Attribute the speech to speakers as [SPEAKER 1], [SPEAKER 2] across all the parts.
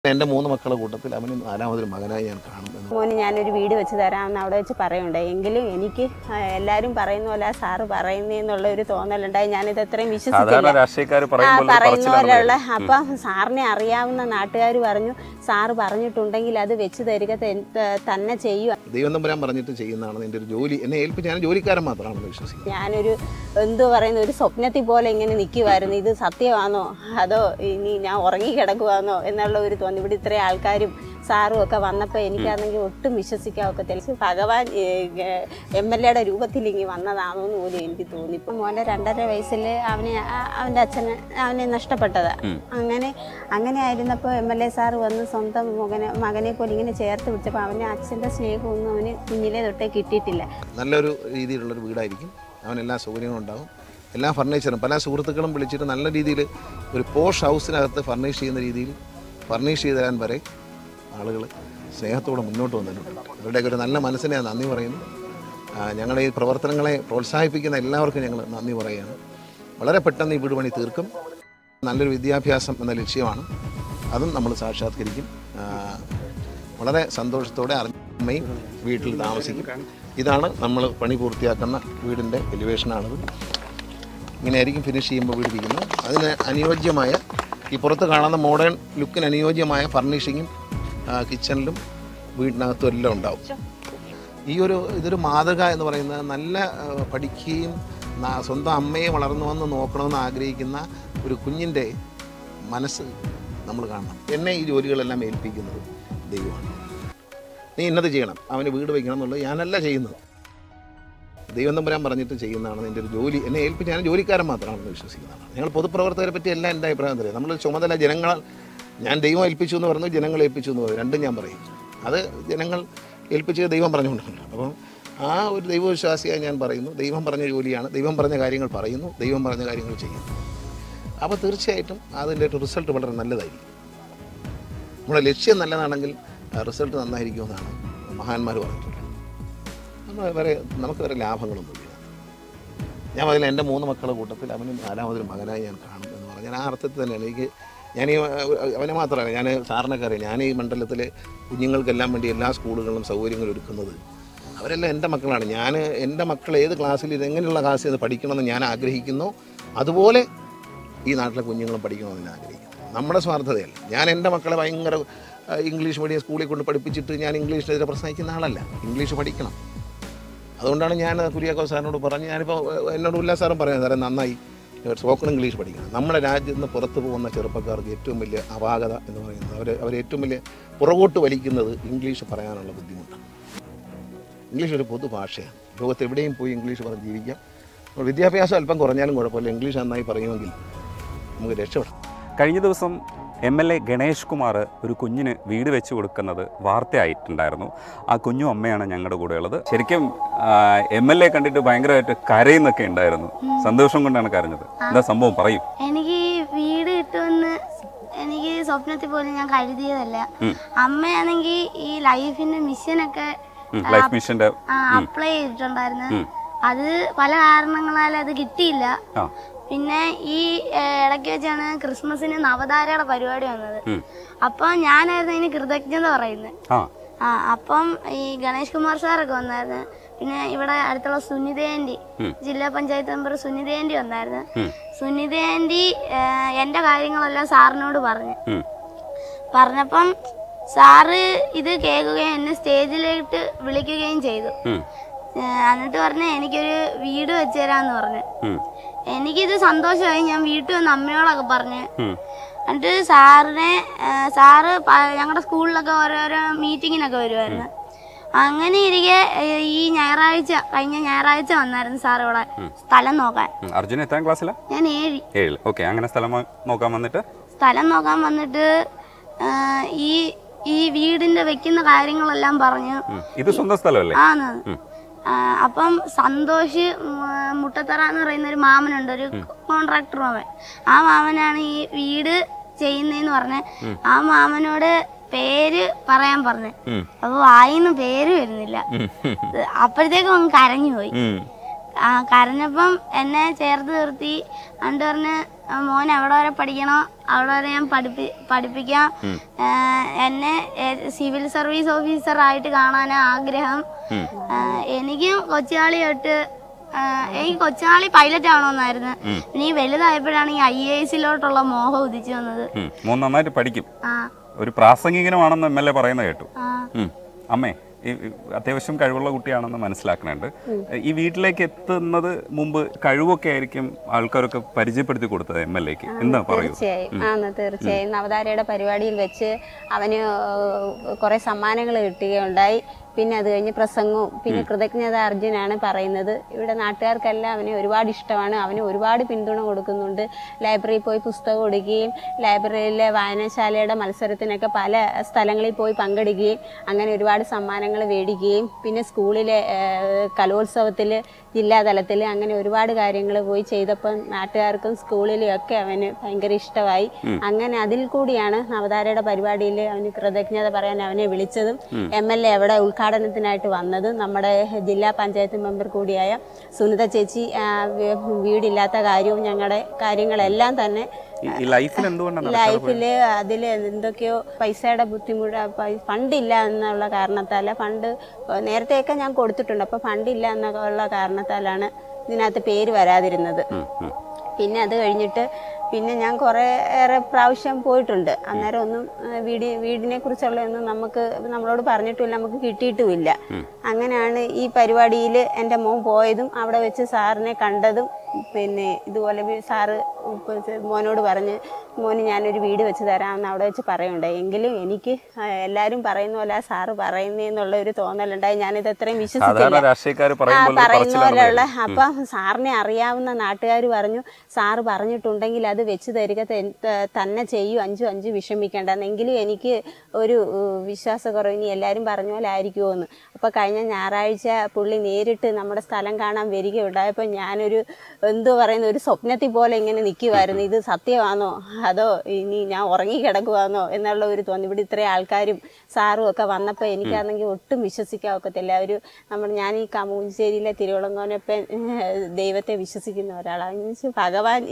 [SPEAKER 1] എൻ്റെ മൂന്ന് മക്കളുടെ കൂട്ടത്തിൽ അവന് നാലാമതൊരു മകനായി ഞാൻ കാണുന്നു
[SPEAKER 2] മോന് ഞാനൊരു വീട് വെച്ച് തരാമെന്ന് അവിടെ വെച്ച് പറയുണ്ടായി എങ്കിലും എനിക്ക് ആ, എല്ലാവരും പറയുന്ന പോലെ ആ സാറ് പറയുന്നതെന്നുള്ള ഒരു തോന്നലുണ്ടായി ഞാനിത് അത്രയും
[SPEAKER 3] സാധാരണ
[SPEAKER 2] വിശ്വസിച്ചില്ല
[SPEAKER 3] രാഷ്ട്രീയക്കാർ
[SPEAKER 2] ആ
[SPEAKER 3] പറയുമ്പോൾ
[SPEAKER 2] പറയുന്ന പോലെയുള്ള അപ്പം സാറിനെ അറിയാവുന്ന നാട്ടുകാർ പറഞ്ഞു സാറ് പറഞ്ഞിട്ടുണ്ടെങ്കിൽ അത് വെച്ച് തരിക തെ- ത- തന്നെ ചെയ്യുക
[SPEAKER 1] ദൈവം തമ്പുരാൻ പറഞ്ഞിട്ട് ചെയ്യുന്നതാണ് എൻ്റെ ഒരു ജോലി എന്നെ ഏൽപ്പിച്ച് ഞാൻ ജോലിക്കാരൻ മാത്രമാണെന്ന് വിശ്വസിക്കുന്നത്
[SPEAKER 2] ഞാനൊരു എന്തോ പറയുന്ന ഒരു സ്വപ്നത്തിൽ പോലെ ഇങ്ങനെ നിൽക്കുമായിരുന്നു ഇത് സത്യമാണോ അതോ ഇനി ഞാൻ ഉറങ്ങി കിടക്കുവാന്നോ എന്നുള്ള ഒരു തോന്നി ഇവിടെ ഇത്രയും ആൾക്കാരും സാറും ഒക്കെ വന്നപ്പോൾ എനിക്കാണെങ്കിൽ ഒട്ടും വിശ്വസിക്കാൻ ഒക്കത്തില്ല ഭഗവാൻ എം എൽ എയുടെ രൂപത്തിൽ ഇങ്ങനെ വന്നതാണോ എന്ന് പോലും എനിക്ക് തോന്നി ഇപ്പം മോൻ്റെ രണ്ടര വയസ്സിൽ അവനെ ആ- അവൻ്റെ അച്ഛനെ അവനെ നഷ്ടപ്പെട്ടതാ അങ്ങനെ അങ്ങനെ ആയിരുന്നപ്പോൾ എം എൽ എ സാറ് വന്ന് സ്വന്തം മകനെ മകനെ പോലെ ഇങ്ങനെ ചേർത്ത് പിടിച്ചപ്പോൾ അവൻ്റെ അച്ഛൻ്റെ സ്നേഹമൊന്നും അവന് കുഞ്ഞിലെ തൊട്ടേ കിട്ടിയിട്ടില്ല
[SPEAKER 1] നല്ലൊരു രീതിയിലുള്ളൊരു വീടായിരിക്കും അവനെല്ലാ സൗകര്യങ്ങളും ഉണ്ടാവും എല്ലാ ഫർണിച്ചറും പല സുഹൃത്തുക്കളും വിളിച്ചിട്ട് നല്ല രീതിയിൽ ഒരു പോഷ് ഹൗസിനകത്ത് ഫർണിഷ് ചെയ്യുന്ന രീതിയിൽ ഫർണിഷ് ചെയ്ത് തരാൻ വരെ ആളുകൾ സ്നേഹത്തോടെ മുന്നോട്ട് വന്നിട്ടുണ്ട് ഇവരുടെയൊക്കെ ഒരു നല്ല മനസ്സിനെ ഞാൻ നന്ദി പറയുന്നു ആ, ഞങ്ങളുടെ ഈ പ്രവർത്തനങ്ങളെ പ്രോത്സാഹിപ്പിക്കുന്ന എല്ലാവർക്കും ഞങ്ങൾ നന്ദി പറയുകയാണ് വളരെ പെട്ടെന്ന് ഈ വീട് പണി തീർക്കും നല്ലൊരു വിദ്യാഭ്യാസം എന്ന ലക്ഷ്യമാണ് അതും നമ്മൾ സാക്ഷാത്കരിക്കും ആ, വളരെ സന്തോഷത്തോടെ അമ്മയും വീട്ടിൽ താമസിക്കും ഇതാണ് നമ്മൾ പണി പൂർത്തിയാക്കുന്ന വീടിൻ്റെ എലിവേഷനാണിത് ഇങ്ങനെയായിരിക്കും ഫിനിഷ് ചെയ്യുമ്പോൾ വീട് ഇരിക്കുന്നത് അതിന് അനുയോജ്യമായ ഈ പുറത്ത് കാണുന്ന മോഡേൺ ലുക്കിന് അനുയോജ്യമായ ഫർണിഷിങ്ങും കിച്ചണിലും വീടിനകത്തും എല്ലാം ഉണ്ടാവും ഈ ഒരു ഇതൊരു മാതൃക എന്ന് പറയുന്നത് നല്ല ആ, പഠിക്കുകയും ന- സ്വന്തം അമ്മയെ വളർന്നു വന്ന് നോക്കണമെന്ന് ആഗ്രഹിക്കുന്ന ഒരു കുഞ്ഞിൻ്റെ മനസ്സ് നമ്മൾ കാണണം എന്നെ ഈ ജോലികളെല്ലാം ഏൽപ്പിക്കുന്നത് ദൈവമാണ് നീ ഇന്നത് ചെയ്യണം അവന് വീട് വയ്ക്കണം എന്നുള്ളത് ഞാനല്ല ചെയ്യുന്നത് ദൈവം തമ്പുരാൻ പറഞ്ഞിട്ട് ചെയ്യുന്നതാണ് എൻ്റെ ഒരു ജോലി എന്നെ ഏൽപ്പിച്ച് ഞാൻ ജോലിക്കാരൻ മാത്രമാണെന്ന് വിശ്വസിക്കുന്നതാണ് ഞങ്ങൾ പൊതുപ്രവർത്തകരെ പറ്റി എല്ലാം എൻ്റെ അഭിപ്രായം തരാം നമ്മൾ ചുമതല ജനങ്ങൾ ഞാൻ ദൈവം ഏൽപ്പിച്ചു എന്ന് പറഞ്ഞു ജനങ്ങൾ ഏൽപ്പിച്ചു എന്ന് പറയും രണ്ടും ഞാൻ പറയും അത് ജനങ്ങൾ ഏൽപ്പിച്ചത് ദൈവം പറഞ്ഞുകൊണ്ടാണ് അപ്പം ആ ഒരു ദൈവവിശ്വാസിയായി ഞാൻ പറയുന്നു ദൈവം പറഞ്ഞ ജോലിയാണ് ദൈവം പറഞ്ഞ കാര്യങ്ങൾ പറയുന്നു ദൈവം പറഞ്ഞ കാര്യങ്ങൾ ചെയ്യുന്നു അപ്പോൾ തീർച്ചയായിട്ടും അതിൻ്റെ ഒരു റിസൾട്ട് വളരെ നല്ലതായിരിക്കും നമ്മുടെ ലക്ഷ്യം നല്ലതാണെങ്കിൽ റിസൾട്ട് നന്നായിരിക്കുമെന്നാണ് മഹാന്മാർ പറഞ്ഞിട്ടുള്ളത് നമ്മൾ വരെ നമുക്ക് വരെ ലാഭങ്ങളൊന്നുമില്ല ഞാൻ അതിൽ എൻ്റെ മൂന്ന് മക്കളുടെ കൂട്ടത്തിൽ അവന് നാലാമതൊരു മകനായി ഞാൻ കാണും എന്ന് പറഞ്ഞാൽ ആ അർത്ഥത്തിൽ തന്നെയാണ് എനിക്ക് ഞാൻ ഈ അഹ് അവനെ മാത്രമല്ല ഞാൻ സാറിനൊക്കെ അറിയാം ഞാൻ ഈ മണ്ഡലത്തിലെ കുഞ്ഞുങ്ങൾക്കെല്ലാം വേണ്ടി എല്ലാ സ്കൂളുകളിലും സൗകര്യങ്ങൾ ഒരുക്കുന്നത് അവരെല്ലാം എൻ്റെ മക്കളാണ് ഞാൻ എൻ്റെ മക്കൾ ഏത് ക്ലാസ്സിൽ ഇത് എങ്ങനെയുള്ള ക്ലാസ്സിൽ ഇത് പഠിക്കണമെന്ന് ഞാൻ ആഗ്രഹിക്കുന്നു അതുപോലെ ഈ നാട്ടിലെ കുഞ്ഞുങ്ങളും പഠിക്കണമെന്ന് ഞാൻ ആഗ്രഹിക്കുന്നു നമ്മുടെ സ്വാർത്ഥതയല്ല ഞാൻ എൻ്റെ മക്കളെ ഭയങ്കര അഹ് ഇംഗ്ലീഷ് മീഡിയം സ്കൂളിൽ കൊണ്ട് പഠിപ്പിച്ചിട്ട് ഞാൻ ഇംഗ്ലീഷിനെതിരെ പ്രസംഗിക്കുന്ന ആളല്ല ഇംഗ്ലീഷ് പഠിക്കണം അതുകൊണ്ടാണ് ഞാൻ കുര്യാക്കോ സാറിനോട് പറഞ്ഞ് ഞാനിപ്പോൾ എന്നോട് ഉല്ലാസ് സാറും പറയുന്നത് സാറേ നന്നായി സ്പോക്കൺ ഇംഗ്ലീഷ് പഠിക്കണം നമ്മുടെ രാജ്യത്ത് നിന്ന് പുറത്ത് പോകുന്ന ചെറുപ്പക്കാർക്ക് ഏറ്റവും വലിയ അപാകത എന്ന് പറയുന്നത് അവർ അവർ ഏറ്റവും വലിയ പുറകോട്ട് വലിക്കുന്നത് ഇംഗ്ലീഷ് പറയാനുള്ള ബുദ്ധിമുട്ടാണ് ഇംഗ്ലീഷ് ഒരു പൊതുഭാഷയാണ് ലോകത്ത് എവിടെയും പോയി ഇംഗ്ലീഷ് പറഞ്ഞ് ജീവിക്കാം അപ്പോൾ വിദ്യാഭ്യാസം അല്പം കുറഞ്ഞാലും കുഴപ്പമില്ല ഇംഗ്ലീഷ് നന്നായി പറയുമെങ്കിൽ നമുക്ക് രക്ഷപ്പെടാം
[SPEAKER 3] കഴിഞ്ഞ ദിവസം M L A Ganesh Kumar ഒരു കുഞ്ഞിന് വീട് വെച്ച് കൊടുക്കുന്നത് വാർത്തയായിട്ടുണ്ടായിരുന്നു ആ കുഞ്ഞും അമ്മയാണ് ഞങ്ങളുടെ കൂടെ ഉള്ളത് ശരിക്കും എം എൽ എ കണ്ടിട്ട് ഭയങ്കരമായിട്ട് കരയുന്നൊക്കെ ഉണ്ടായിരുന്നു സന്തോഷം കൊണ്ടാണ് കരഞ്ഞത് എന്താ സംഭവം പറയും
[SPEAKER 4] എനിക്ക് ഈ വീട് കിട്ടുമെന്ന് എനിക്ക് സ്വപ്നത്തിൽ പോലും ഞാൻ കരുതിയതല്ല അമ്മയാണെങ്കിൽ ഈ ലൈഫിന്റെ മിഷനൊക്കെ
[SPEAKER 3] ലൈഫ് മിഷന്റെ
[SPEAKER 4] അപ്ലൈ ചെയ്തിട്ടുണ്ടായിരുന്നു അത് പല കാരണങ്ങളാൽ അത് കിട്ടിയില്ല
[SPEAKER 3] ആ
[SPEAKER 4] പിന്നെ ഈ ഏഹ്, ഇടയ്ക്ക് വെച്ചാണ് ക്രിസ്മസിന് നവതാരയുടെ പരിപാടി വന്നത് അപ്പൊ ഞാനായിരുന്നു അതിന് കൃതജ്ഞത പറയുന്നത്
[SPEAKER 3] ആ
[SPEAKER 4] ആ അപ്പം ഈ ഗണേഷ് കുമാർ സാറൊക്കെ വന്നായിരുന്നു പിന്നെ ഇവിടെ അടുത്തുള്ള സുനിത ആൻറ്റി ജില്ലാ പഞ്ചായത്ത് മെമ്പർ സുനിത ആൻറ്റി വന്നായിരുന്നു സുനിത ആൻറ്റി ഏഹ്, എൻ്റെ കാര്യങ്ങളെല്ലാം സാറിനോട് പറഞ്ഞു
[SPEAKER 3] ഉം.
[SPEAKER 4] പറഞ്ഞപ്പം സാറ് ഇത് കേൾക്കുകയും എന്നെ സ്റ്റേജിലേക്ക് വിളിക്കുകയും ചെയ്തു
[SPEAKER 3] ഉം.
[SPEAKER 4] ഏഹ്, എന്നിട്ട് പറഞ്ഞ് എനിക്കൊരു വീട് വെച്ച് തരാന്ന് പറഞ്ഞു
[SPEAKER 3] ഉം.
[SPEAKER 4] എനിക്കിത് സന്തോഷമായി ഞാൻ വീട്ടിൽ വന്ന് അമ്മയോടൊക്കെ പറഞ്ഞ്
[SPEAKER 3] ഉം.
[SPEAKER 4] എന്നിട്ട് സാറിനെ ഏഹ്, സാറ് പ- ഞങ്ങളുടെ സ്കൂളിലൊക്കെ ഓരോരോ മീറ്റിങ്ങിനൊക്കെ വരുമായിരുന്നു അങ്ങനെ ഇരിക്കെ ഏഹ്, ഈ ഞായറാഴ്ച കഴിഞ്ഞ ഞായറാഴ്ച വന്നായിരുന്നു സാർ ഇവിടെ സ്ഥലം നോക്കാൻ
[SPEAKER 3] ഉം. അർജുൻ എത്രാം ക്ലാസ്സിലാ
[SPEAKER 4] ഞാൻ ഏഴി
[SPEAKER 3] ഏഴിൽ ഓക്കെ അങ്ങനെ സ്ഥലം വാ- നോക്കാൻ വന്നിട്ട്
[SPEAKER 4] സ്ഥലം നോക്കാൻ വന്നിട്ട് ഏഹ്, ഈ ഈ വീടിന്റെ വെക്കുന്ന കാര്യങ്ങളെല്ലാം പറഞ്ഞു
[SPEAKER 3] ഉം. ഇത് സ്വന്തം സ്ഥലമല്ലേ
[SPEAKER 4] ആന്ന് ആ, അപ്പം സന്തോഷ് ഉം, മുട്ടത്തറ എന്ന് പറയുന്ന ഒരു മാമനുണ്ട് ഒരു കോൺട്രാക്ടർ മാമൻ ആ മാമനാണ് ഈ വീട് ചെയ്യുന്നതെന്ന് പറഞ്ഞ ആ മാമനോട് പേര് പറയാൻ പറഞ്ഞു
[SPEAKER 3] ഉം.
[SPEAKER 4] അപ്പൊ വായിന്ന് പേര് വരുന്നില്ല
[SPEAKER 3] ഉം.
[SPEAKER 4] അപ്പോഴത്തേക്കും അങ്ങ് കരഞ്ഞു പോയി
[SPEAKER 3] ഉം.
[SPEAKER 4] ആ കരഞ്ഞപ്പം എന്നെ ചേർത്ത് നിർത്തി എന്നിട്ട് പറഞ്ഞ് "ആ, മോൻ എവിടെ വരെ പഠിക്കണോ അവിടെ വരെ ഞാൻ പഠിപ്പി പഠിപ്പിക്കാം ആ, എന്നെ ഏ- സിവിൽ സർവീസ് ഓഫീസർ ആയിട്ട് കാണാനാ ആഗ്രഹം ആ, എനിക്കും കൊച്ചുനാളി തൊട്ട് ആ, എനിക്ക് കൊച്ചുനാളി പൈലറ്റ് ആവണമെന്നായിരുന്നു ഇനി വലുതായപ്പോഴാണ് ഈ ഐ എ എസിലോട്ടുള്ള മോഹം ഉദിച്ചു വന്നത്
[SPEAKER 3] ഉം. മോൻ നന്നായിട്ട് പഠിക്കും
[SPEAKER 4] ആ
[SPEAKER 3] ഒരു പ്രാസംഗികനുമാണെന്ന് എം എൽ എ പറയുന്നത് കേട്ടു
[SPEAKER 4] ആ
[SPEAKER 3] ഉം. അമ്മേ ഈ ഈ അത്യാവശ്യം കഴിവുള്ള കുട്ടിയാണെന്ന് മനസ്സിലാക്കുന്നുണ്ട് ഈ വീട്ടിലേക്ക് എത്തുന്നത് മുമ്പ് കഴിവൊക്കെ ആയിരിക്കും ആൾക്കാരൊക്കെ പരിചയപ്പെടുത്തി കൊടുത്തത് എം എൽ എക്ക് എന്താ പറയൂ
[SPEAKER 2] തീർച്ചയായും ആന്ന് തീർച്ചയായും നവതാരയുടെ പരിപാടിയിൽ വെച്ച് അവന് കുറെ സമ്മാനങ്ങൾ കിട്ടുകയുണ്ടായി പിന്നെ അത് കഴിഞ്ഞ് പ്രസംഗവും പിന്നെ കൃതജ്ഞത അർജുനാണ് പറയുന്നത് ഇവിടെ നാട്ടുകാർക്കെല്ലാം അവനെ ഒരുപാട് ഇഷ്ടമാണ് അവന് ഒരുപാട് പിന്തുണ കൊടുക്കുന്നുണ്ട് ലൈബ്രറിയിൽ പോയി പുസ്തകം കൊടുക്കുകയും ലൈബ്രറിയിലെ വായനശാലയുടെ മത്സരത്തിനൊക്കെ പല സ്ഥലങ്ങളിൽ പോയി പങ്കെടുക്കുകയും അങ്ങനെ ഒരുപാട് സമ്മാനങ്ങൾ മേടിക്കുകയും പിന്നെ സ്കൂളിലെ കലോത്സവത്തിൽ ജില്ലാതലത്തിൽ അങ്ങനെ ഒരുപാട് കാര്യങ്ങൾ പോയി ചെയ്തപ്പം നാട്ടുകാർക്കും സ്കൂളിലും ഒക്കെ അവന് ഭയങ്കര ഇഷ്ടമായി അങ്ങനെ അതിൽ കൂടിയാണ് നവതാരയുടെ പരിപാടിയിൽ അവന് കൃതജ്ഞത പറയാൻ അവനെ വിളിച്ചതും എം എൽ എ അവിടെ ഉദ്ഘാടനത്തിനായിട്ട് വന്നതും നമ്മുടെ ജില്ലാ പഞ്ചായത്ത് മെമ്പർ കൂടിയായ സുനിത ചേച്ചി ആ, വീ- വീടില്ലാത്ത കാര്യവും ഞങ്ങളുടെ കാര്യങ്ങളെല്ലാം തന്നെ
[SPEAKER 3] ഈ- ഈ ലൈഫിൽ എന്തുകൊണ്ടാണ് നടക്കാതെ പോയത്?
[SPEAKER 2] ലൈഫില് അതിൽ എന്തൊക്കെയോ പൈസയുടെ ബുദ്ധിമുട്ട് പൈ- ഫണ്ടില്ല എന്നുള്ള കാരണത്താല് ഫണ്ട് നേരത്തെയൊക്കെ ഞാൻ കൊടുത്തിട്ടുണ്ട് അപ്പൊ ഫണ്ടില്ല എന്നുള്ള കാരണത്താലാണ് ഇതിനകത്ത് പേര് വരാതിരുന്നത്
[SPEAKER 3] ഉം, ഉം.
[SPEAKER 2] പിന്നെ അത് കഴിഞ്ഞിട്ട് പിന്നെ ഞാൻ കുറേ ഏറെ പ്രാവശ്യം പോയിട്ടുണ്ട് അന്നേരം ഒന്നും ആ, വീടി വീടിനെ കുറിച്ചുള്ള ഒന്നും നമുക്ക് നമ്മളോട് പറഞ്ഞിട്ടുമില്ല നമുക്ക് കിട്ടിയിട്ടുമില്ല അങ്ങനെയാണ് ഈ പരിപാടിയിൽ എൻ്റെ മോൻ പോയതും അവിടെ വെച്ച് സാറിനെ കണ്ടതും പിന്നെ ഇതുപോലെ വി- സാറ് ഇപ്പൊ ഇത് മോനോട് പറഞ്ഞ് മോന് ഞാനൊരു വീട് വെച്ച് തരാമെന്ന് അവിടെ വെച്ച് പറയുണ്ടായി എങ്കിലും എനിക്ക് ആ, എല്ലാവരും പറയുന്ന പോലെ ആ സാറ് പറയുന്നേന്നുള്ള ഒരു തോന്നലുണ്ടായി ഞാനിത് അത്രയും
[SPEAKER 3] സാധാരണ
[SPEAKER 2] വിശ്വസിച്ചില്ല
[SPEAKER 3] രാഷ്ട്രീയക്കാർ
[SPEAKER 2] ആ,
[SPEAKER 3] പറയുമ്പോൾ
[SPEAKER 2] പറയുന്ന പോലെയുള്ള അപ്പം സാറിനെ അറിയാവുന്ന നാട്ടുകാർ പറഞ്ഞു സാറ് പറഞ്ഞിട്ടുണ്ടെങ്കിൽ അത് വെച്ച് തരിക തെ- ത- തന്നെ ചെയ്യൂ അഞ്ചു അഞ്ചു വിഷമിക്കേണ്ടെന്ന് എങ്കിലും എനിക്ക് ഒരു ഏഹ്, വിശ്വാസക്കുറവ് ഇനി എല്ലാവരും പറഞ്ഞ പോലെ ആയിരിക്കുമോ എന്ന് അപ്പോൾ കഴിഞ്ഞ ഞായറാഴ്ച പുള്ളി നേരിട്ട് നമ്മുടെ സ്ഥലം കാണാൻ വരികയുണ്ടായപ്പോൾ ഞാനൊരു എന്തോ പറയുന്ന ഒരു സ്വപ്നത്തിൽ പോലെ ഇങ്ങനെ നിൽക്കുമായിരുന്നു ഇത് സത്യമാണോ അതോ ഇനി ഞാൻ ഉറങ്ങി കിടക്കുവാന്നോ എന്നുള്ള ഒരു തോന്നി ഇവിടെ ഇത്രയും ആൾക്കാരും സാറും ഒക്കെ വന്നപ്പോൾ എനിക്കാണെങ്കിൽ ഒട്ടും വിശ്വസിക്കാൻ ഒക്കത്തില്ല ഒരു നമ്മൾ ഞാൻ ഈ കമൂഞ്ചേരിയിലെ തിരുവളങ്കോനപ്പൻ ദൈവത്തെ വിശ്വസിക്കുന്ന ഒരാളാണ് എന്ന് വെച്ചാൽ ഭഗവാൻ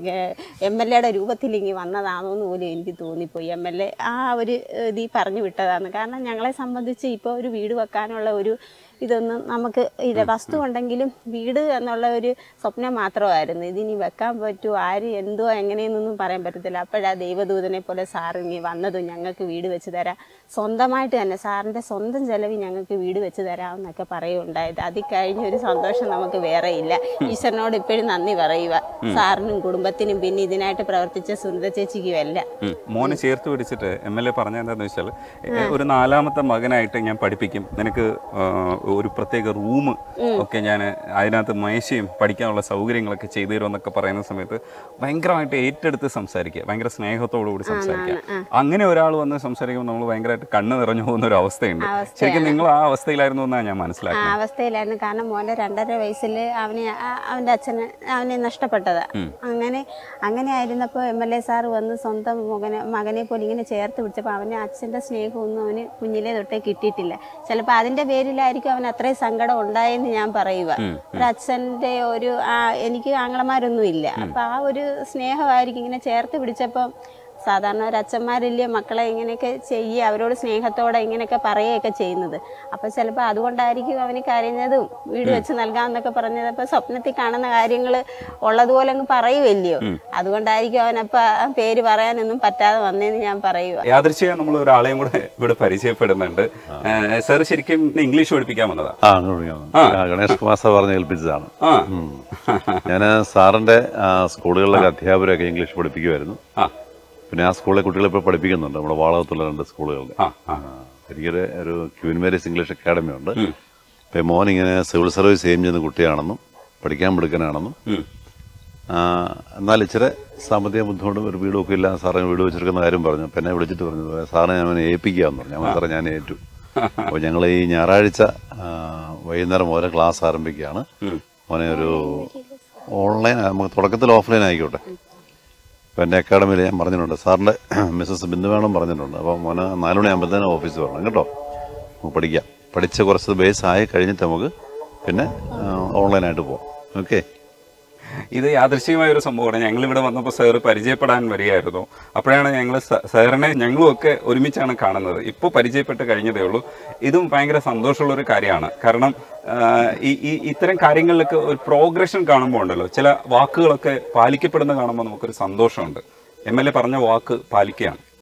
[SPEAKER 2] എം എൽ എയുടെ രൂപത്തിൽ ഇങ്ങനെ വന്നതാണോ എന്ന് പോലും എനിക്ക് തോന്നിപ്പോയി എം എൽ എ ആ ഒരു ഇതിൽ പറഞ്ഞു വിട്ടതാണ് കാരണം ഞങ്ങളെ സംബന്ധിച്ച് ഇപ്പോൾ ഒരു വീട് വെക്കാനുള്ള ഒരു ഇതൊന്നും നമുക്ക് ഇത് വസ്തു ഉണ്ടെങ്കിലും വീട് എന്നുള്ള ഒരു സ്വപ്നം മാത്രമായിരുന്നു ഇതിനി വെക്കാൻ പറ്റുമോ ആര് എന്തോ എങ്ങനെയെന്നൊന്നും പറയാൻ പറ്റത്തില്ല അപ്പോഴാ ദൈവദൂതനെ പോലെ സാർ ഇങ്ങനെ വന്നതും ഞങ്ങൾക്ക് വീട് വെച്ച് തരാം സ്വന്തമായിട്ട് തന്നെ സാറിൻ്റെ സ്വന്തം ചെലവിൽ ഞങ്ങൾക്ക് വീട് വെച്ച് തരാമെന്നൊക്കെ പറയുണ്ടായത് അതിൽ കഴിഞ്ഞൊരു സന്തോഷം നമുക്ക് വേറെ ഇല്ല ഈശ്വരനോട് ഇപ്പോഴും നന്ദി പറയുക സാറിനും കുടുംബത്തിനും പിന്നെ ഇതിനായിട്ട് പ്രവർത്തിച്ച സുനിത ചേച്ചിക്കും എല്ലാം
[SPEAKER 3] ഉം. മോനെ ചേർത്ത് പിടിച്ചിട്ട് എം എൽ എ പറഞ്ഞ എന്താന്ന് വെച്ചാൽ എ, ഒരു നാലാമത്തെ മകനായിട്ട് ഞാൻ പഠിപ്പിക്കും നിനക്ക് ആ, ഒരു പ്രത്യേക റൂം ഒക്കെ ഞാൻ അതിനകത്ത് മേശയും പഠിക്കാനുള്ള സൗകര്യങ്ങളൊക്കെ ചെയ്തു തരുമെന്നൊക്കെ പറയുന്ന സമയത്ത് ഭയങ്കരമായിട്ട് ഏറ്റെടുത്ത് സംസാരിക്കുക ഭയങ്കര സ്നേഹത്തോടു കൂടി സംസാരിക്കുക അങ്ങനെ ഒരാൾ വന്ന് സംസാരിക്കുമ്പോൾ നമ്മൾ ഭയങ്കരമായിട്ട് കണ്ണ് നിറഞ്ഞു പോകുന്ന ഒരു അവസ്ഥയുണ്ട് ശരിക്കും നിങ്ങൾ ആ അവസ്ഥയിലായിരുന്നു എന്നാണ് ഞാൻ
[SPEAKER 2] ആ
[SPEAKER 3] മനസ്സിലാക്കുന്നത്
[SPEAKER 2] അവസ്ഥയിലായിരുന്നു കാരണം മോൻ്റെ രണ്ടര വയസ്സിൽ അവനെ ആ- അവൻ്റെ അച്ഛന് അവനെ നഷ്ടപ്പെട്ടതാ അങ്ങനെ അങ്ങനെ ആയിരുന്നപ്പോൾ എം എൽ എ സാറ് വന്ന് സ്വന്തം മകനെ മകനെ പോലെ ഇങ്ങനെ ചേർത്ത് പിടിച്ചപ്പോൾ അവന് അച്ഛൻ്റെ സ്നേഹമൊന്നും അവന് കുഞ്ഞിലെ തൊട്ടേ കിട്ടിയിട്ടില്ല ചിലപ്പോൾ അതിൻ്റെ പേരിലായിരിക്കും അവന് അത്രയും സങ്കടം ഉണ്ടായെന്ന് ഞാൻ പറയുക ഒരു അച്ഛൻ്റെ ഒരു ആ എനിക്ക് ആങ്ങളമാരൊന്നും ഇല്ല അപ്പം ആ ഒരു സ്നേഹമായിരിക്കും ഇങ്ങനെ ചേർത്ത് പിടിച്ചപ്പം സാധാരണ ഒരു അച്ഛന്മാരില്ലേ മക്കളെ ഇങ്ങനെയൊക്കെ ചെയ്യുക അവരോട് സ്നേഹത്തോടെ ഇങ്ങനെയൊക്കെ പറയുകയൊക്കെ ചെയ്യുന്നത് അപ്പോൾ ചിലപ്പോൾ അതുകൊണ്ടായിരിക്കും അവന് കരഞ്ഞതും വീട് വെച്ച് നൽകാമെന്നൊക്കെ പറഞ്ഞത് അപ്പോൾ സ്വപ്നത്തിൽ കാണുന്ന കാര്യങ്ങൾ ഉള്ളതുപോലെ അങ്ങ് പറയുമല്ലയോ അതുകൊണ്ടായിരിക്കും അവനപ്പോൾ ആ പേര് പറയാനൊന്നും പറ്റാതെ വന്നതെന്ന് ഞാൻ പറയുക
[SPEAKER 3] യാദൃശ്ചികം നമ്മൾ ഒരാളെയും കൂടെ ഇവിടെ പരിചയപ്പെടുന്നുണ്ട് സാർ ശരിക്കും ഇംഗ്ലീഷ് പഠിപ്പിക്കാൻ വന്നതാ
[SPEAKER 5] ആ അങ്ങോട്ട് വിളിക്കാം. ആ, ഗണേഷ് കുമാർ സാർ പറഞ്ഞ് ഏൽപ്പിച്ചതാണ്
[SPEAKER 3] ആ
[SPEAKER 5] ഞാൻ സാറിന്റെ ആ, സ്കൂളുകളിലൊക്കെ അധ്യാപകരൊക്കെ ഇംഗ്ലീഷ് പഠിപ്പിക്കുമായിരുന്നു
[SPEAKER 3] ആ
[SPEAKER 5] പിന്നെ ആ സ്കൂളിലെ കുട്ടികളെ ഇപ്പോൾ പഠിപ്പിക്കുന്നുണ്ട് നമ്മുടെ വാളകത്തുള്ള രണ്ട് സ്കൂളുകളിൽ
[SPEAKER 3] ആ ആ
[SPEAKER 5] എനിക്കൊരു ഒരു ക്യൂൻ മേരീസ് ഇംഗ്ലീഷ് അക്കാഡമി ഉണ്ട് ഇപ്പം മോൻ ഇങ്ങനെ സിവിൽ സർവീസ് എയിം ചെയ്യുന്ന കുട്ടിയാണെന്നും പഠിക്കാൻ മിടുക്കനാണെന്നും
[SPEAKER 3] ഉം.
[SPEAKER 5] ആ, എന്നാൽ ഇച്ചിരി സാമ്പത്തിക ബുദ്ധിമുട്ടും ഒരു വീടൊക്കെ ഇല്ല സാറിന് വീട് വെച്ചെടുക്കുന്ന കാര്യം പറഞ്ഞു അപ്പം എന്നെ വിളിച്ചിട്ട് പറഞ്ഞു സാറിനെ ഞാൻ അവനെ ഏൽപ്പിക്കാമെന്ന് പറഞ്ഞു ഞാൻ സാറേ ഞാൻ ഏറ്റു അപ്പോൾ ഞങ്ങൾ ഈ ഞായറാഴ്ച ആ, വൈകുന്നേരം മുതൽ ക്ലാസ് ആരംഭിക്കുകയാണ് മോനെ ഒരു ഓൺലൈൻ നമുക്ക് തുടക്കത്തിൽ ഓഫ്ലൈൻ ആയിക്കോട്ടെ ഇപ്പം എൻ്റെ അക്കാഡമിയിൽ ഞാൻ പറഞ്ഞിട്ടുണ്ട് സാറിൻ്റെ മിസ്സസ് ബിന്ദു വേണം പറഞ്ഞിട്ടുണ്ട് അപ്പോൾ മോന് നാല് മണിയാകുമ്പോഴത്തേനും ഓഫീസിൽ വരണം കേട്ടോ നമുക്ക് പഠിക്കാം പഠിച്ച് കുറച്ച് ബേസ് ആയി കഴിഞ്ഞിട്ട് നമുക്ക് പിന്നെ ഓൺലൈനായിട്ട് പോകാം ഓക്കെ
[SPEAKER 3] ഇത് യാദൃശ്ചികമായ ഒരു സംഭവമാണ് ഞങ്ങൾ ഇവിടെ വന്നപ്പോൾ സാറ് പരിചയപ്പെടാൻ വരികയായിരുന്നു അപ്പോഴാണ് ഞങ്ങൾ സാറിനെ ഞങ്ങളും ഒക്കെ ഒരുമിച്ചാണ് കാണുന്നത് ഇപ്പോൾ പരിചയപ്പെട്ട് കഴിഞ്ഞതേ ഉള്ളൂ ഇതും ഭയങ്കര സന്തോഷമുള്ള ഒരു കാര്യമാണ് കാരണം ആ, ഈ ഈ ഇത്തരം കാര്യങ്ങളിലൊക്കെ ഒരു പ്രോഗ്രഷൻ കാണുമ്പോൾ ഉണ്ടല്ലോ ചില വാക്കുകളൊക്കെ പാലിക്കപ്പെടുന്ന കാണുമ്പോൾ നമുക്കൊരു സന്തോഷമുണ്ട് എം എൽ എ പറഞ്ഞ വാക്ക് പാലിക്കുകയാണ്